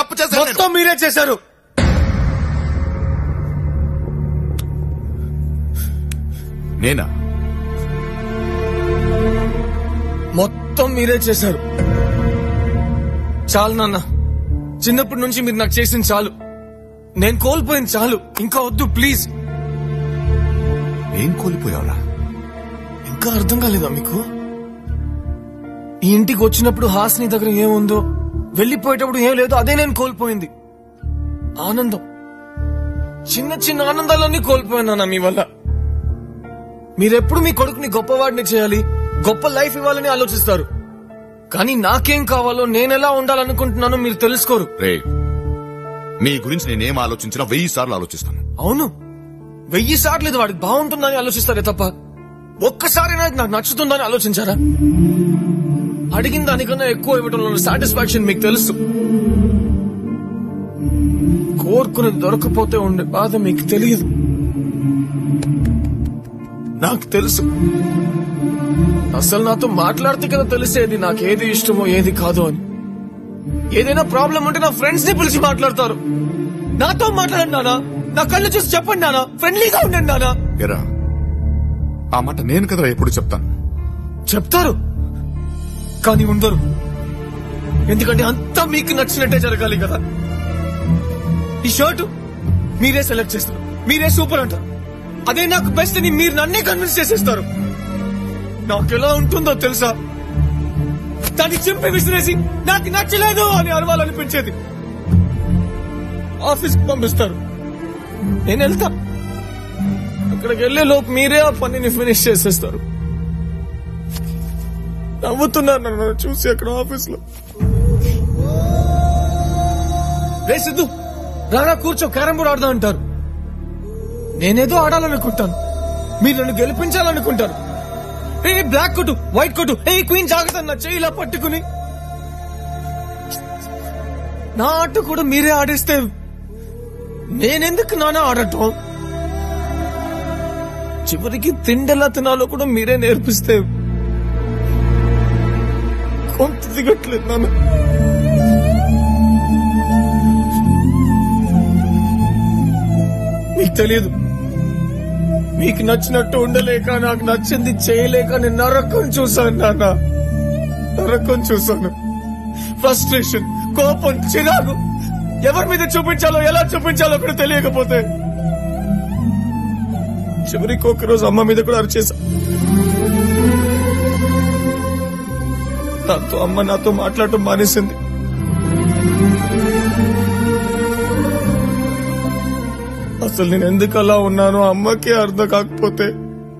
తప్పు చేశాను నేను. మొత్తం మీరే చేశారు నేనా మొత్తం మీరే చేశారు చాలు నాన్న చిన్నప్పటి నుంచి మీరు నాకు చేసింది చాలు నేను కోల్పోయింది చాలు ఇంకా వద్దు ప్లీజ్ ఏం కోల్పోయావురా ఇంకా అర్థం కాలేదా మీకు ఈ ఇంటికి వచ్చినప్పుడు హాస్ని దగ్గర ఏముందో వెళ్ళిపోయేటప్పుడు ఏం లేదో అదే నేను కోల్పోయింది ఆనందం చిన్న చిన్న ఆనందాలన్నీ కోల్పోయినా మీ వల్ల మీరెప్పుడు మీ కొడుకుని గొప్పవాడిని చేయాలి గొప్ప లైఫ్ ఇవ్వాలని ఆలోచిస్తారు కానీ నాకేం కావాలో నేనెలా ఉండాలనుకుంటున్నానో మీరు తెలుసుకోరు రే నీ గురించి నేనేం ఆలోచించినా వెయ్యి సార్లు ఆలోచిస్తాను అవును వెయ్యి సార్లు ఇది వాడికి బాగుంటుందని ఆలోచిస్తారే తప్ప ఒక్కసారైనా ఇది నాకు నచ్చుతుందని ఆలోచించారా అడిగిన దానికన్నా ఎక్కువ ఇవ్వడంలో సాటిస్ఫాక్షన్ మీకు తెలుసు కోరుకుని దొరకపోతే ఉండే బాధ మీకు తెలియదు నాకు తెలుసు అసలు నాతో మాట్లాడితే కదా తెలిసేది నాకు ఏది ఇష్టమో ఏది కాదో అని ఏదైనా ప్రాబ్లం ఉంటే నా ఫ్రెండ్స్ ని పిలిచి మాట్లాడతారు నాతో మాట్లాడండి నానా నా కళ్ళు చూసి చెప్పండి నానా ఫ్రెండ్లీగా ఉండండి నానా ఎరా ఆ మాట నేను కదరా ఎప్పుడు చెప్తాను చెప్తారు కానీ ఉండరు ఎందుకంటే అంతా మీకు నచ్చినట్టే జరగాలి కదా ఈ షర్టు మీరే సెలెక్ట్ చేస్తారు మీరే సూపర్ అంటారు అదే నాకు బెస్ట్ అని మీరు నన్నే కన్విన్స్ చేసేస్తారు నాకు ఎలా ఉంటుందో తెలుసా దాన్ని చింపి విసిరేసి నాకు నచ్చలేదు అని అరవాలనిపించేది ఆఫీస్ పంపిస్తారు నేను వెళ్తా అక్కడికి వెళ్లే లోపు మీరే ఆ పనిని ఫినిష్ చేసేస్తారు నవ్వుతున్నారు నన్ను చూసి అక్కడ ఆఫీస్ లో రే సిద్ధు రారా కూర్చో క్యారం బోర్డ్ ఆడదాం అంటారు నేనేదో ఆడాలనుకుంటాను మీరు నన్ను గెలిపించాలనుకుంటారు ఏ బ్లాక్ కొట్టు వైట్ కొట్టు ఏ క్వీన్ జాగ్రత్త నా చెయ్యి ఇలా పట్టుకుని నా ఆట కూడా మీరే ఆడిస్తే నేనెందుకు నాన్న ఆడటం చివరికి తిండెలా తినాలో కూడా మీరే నేర్పిస్తే కొంత దిగట్లేదు నాన్న మీకు తెలియదు మీకు నచ్చినట్టు ఉండలేక నాకు నచ్చింది చేయలేక నేను నరకం చూశాను నాన్న నరకం చూశాను ఫ్రస్ట్రేషన్ కోపం చిరాకు ఎవరి మీద చూపించాలో ఎలా చూపించాలో కూడా తెలియకపోతే చివరికి ఒకరోజు అమ్మ మీద కూడా అరిచేసా నాతో అమ్మ నాతో మాట్లాడటం మానేసింది అసలు నేను ఎందుకు అలా ఉన్నానో అమ్మకే అర్థం కాకపోతే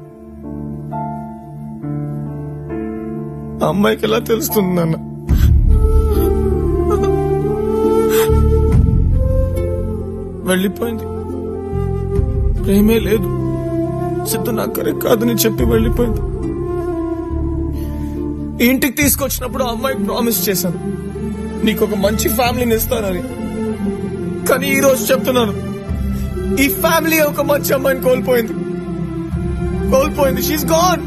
ఆ అమ్మాయికి ఎలా తెలుస్తుంది నాన్న వెళ్ళిపోయింది ప్రేమే లేదు సిద్ధు నాకు కరెక్ట్ కాదని చెప్పి వెళ్ళిపోయింది ఈ ఇంటికి తీసుకొచ్చినప్పుడు ఆ అమ్మాయికి ప్రామిస్ చేశాను నీకు ఒక మంచి ఫ్యామిలీని ఇస్తానని కానీ ఈ రోజు చెప్తున్నాను ఈ ఫ్యామిలీ ఒక మంచి అమ్మాయిని కోల్పోయింది కోల్పోయింది షీస్ గాన్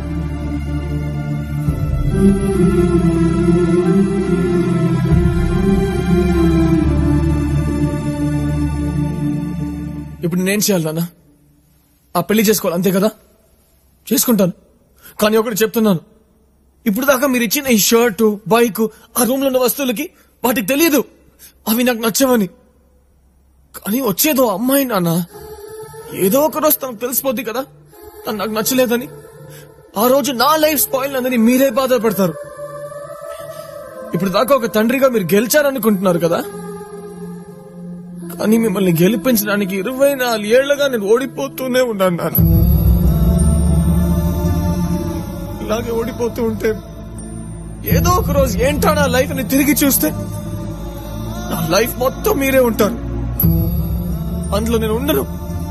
ఇప్పుడు నేను చేయాలి నాన్న ఆ పెళ్లి చేసుకోవాలి అంతే కదా చేసుకుంటాను కానీ ఒకటి చెప్తున్నాను ఇప్పుడు దాకా మీరు ఇచ్చిన ఈ షర్టు బైక్ ఆ రూమ్ లో ఉన్న వస్తువులకి వాటికి తెలియదు అవి నాకు నచ్చవని కానీ వచ్చేదో అమ్మాయి నాన్న ఏదో ఒక రోజు తనకు తెలిసిపోద్ది కదా తను నాకు నచ్చలేదని ఆ రోజు నా లైఫ్ స్పాయిల్ అందని మీరే బాధపడతారు ఇప్పుడు దాకా ఒక తండ్రిగా మీరు గెలిచారనుకుంటున్నారు కదా కానీ మిమ్మల్ని గెలిపించడానికి ఇరవై నాలుగు ఏళ్లుగా నేను ఓడిపోతూనే ఉన్నాను నాన్న ఇలాగే ఓడిపోతూ ఉంటే ఏదో ఒక రోజు ఏంటో నా లైఫ్ ని తిరిగి చూస్తే నా లైఫ్ మొత్తం మీరే ఉంటారు అందులో నేను ఉండను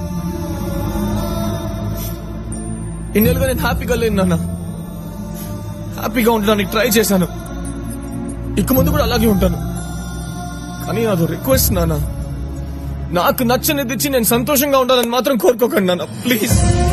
ఇన్నేళ్ళుగా నేను హ్యాపీగా లేను నాన్న హ్యాపీగా ఉండడానికి ట్రై చేశాను ఇక ముందు కూడా అలాగే ఉంటాను కానీ అదో రిక్వెస్ట్ నాన్న నాకు నచ్చనిది ఇచ్చి నేను సంతోషంగా ఉండాలని మాత్రం కోరుకోకండి నాన్న ప్లీజ్